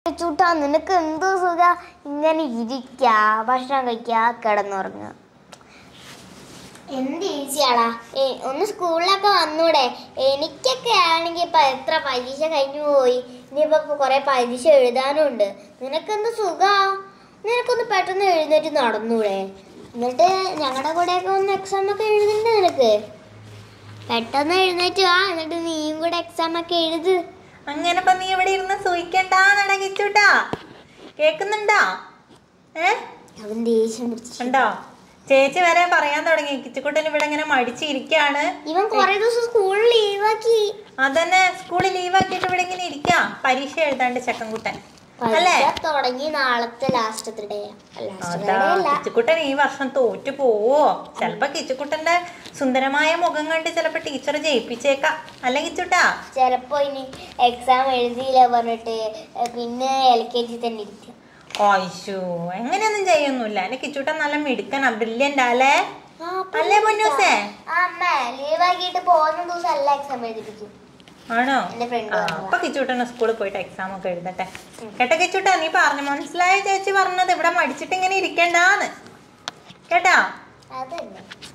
ചൂട്ടാ നിനക്ക് എന്തോ സുഖ ഇങ്ങനെ ഇരിക്ക ഭക്ഷണം കഴിക്കുക കിടന്നുറങ്ങുക എന്ത് ഈസിയാടാ ഏ ഒന്ന് സ്കൂളിലൊക്കെ വന്നൂടെ എനിക്കൊക്കെ ആണെങ്കിൽ ഇപ്പൊ എത്ര പരീക്ഷ കഴിഞ്ഞു പോയി ഇനിയിപ്പോ കുറെ പരീക്ഷ എഴുതാനും ഉണ്ട് നിനക്കെന്ത് സുഖാ നിനക്കൊന്ന് പെട്ടെന്ന് എഴുന്നേറ്റ് നടന്നൂടെ എന്നിട്ട് ഞങ്ങളുടെ കൂടെയൊക്കെ ഒന്ന് എക്സാം ഒക്കെ എഴുതണ്ടേ നിനക്ക് പെട്ടെന്ന് എഴുന്നേറ്റ് വാ എന്നിട്ട് നീയും കൂടെ എക്സാം ഒക്കെ എഴുത് അങ്ങനെ ഇപ്പൊ നീ ഇവിടെ ഇരുന്ന് സൂയിക്കണ്ടാന്നട കിച്ചൂട്ടാ കേക്കുന്നുണ്ടോ ഏ അവൻ ദേഷ്യം പിടിച്ചു ഉണ്ടോ ചേച്ചി വരെ പറയാൻ തുടങ്ങി കിച്ചുക്കുട്ടൻ ഇവിടെ ഇങ്ങനെ മടിച്ചിരിക്കാണ് ഇവൻ കുറെ ദിവസം സ്കൂളിൽ ലീവാക്കി അതന്നെ സ്കൂളിൽ ലീവാക്കിയിട്ട് ഇവിടെ ഇങ്ങനെ ഇരിക്കാം പരീക്ഷ എഴുതാണ്ട് ചെക്കൻകുട്ടൻ അല്ലേ പരീക്ഷ തുടങ്ങി നാളത്തെ ലാസ്റ്റത്തെ ഡേ ലാസ്റ്റ് അതാ ഡേ അല്ല കിച്ചുക്കുട്ടൻ ഈ വർഷം തോറ്റു പോവോ ചെലപ്പോ കിച്ചുക്കുട്ടന്റെ സുന്ദരമായ മുഖം കണ്ട് ചിലപ്പോ ടീച്ചർ ജയിപ്പിച്ചേക്കാം അല്ല കിച്ചുട്ടാ ചിലപ്പോ ഇനി എക്സാം എഴുതിയില്ല പറഞ്ഞിട്ട് ഏ, പിന്നെ എൽ കെ ജി തന്നെ ഇരിക്കും ഓയ്ശോ എങ്ങനെയൊന്നും ചെയ്യൊന്നുമില്ല എന്റെ കിച്ചുട്ടൻ നല്ല മിടുക്കനാ ബ്രില്യൻ്റ് അല്ലേ അല്ലേ പൊന്നൂസേ ആ അമ്മ ലീവാക്കിയിട്ട് പോകുന്ന ദിവസം അല്ല എക്സാം എഴുതിപ്പിക്കും ആണോ എന്റെ ഫ്രണ്ട് ആ അപ്പൊ കിച്ചൂട്ടൻ സ്കൂളിൽ പോയിട്ട് എക്സാം ഒക്കെ എഴുതട്ടെ കേട്ടോ കിച്ചൂട്ടാ നീ പറഞ്ഞു മനസ്സിലായ ചേച്ചി പറഞ്ഞത് ഇവിടെ മടിച്ചിട്ട് ഇങ്ങനെ ഇരിക്കണ്ടാന്ന് കേട്ടാ അതന്നെ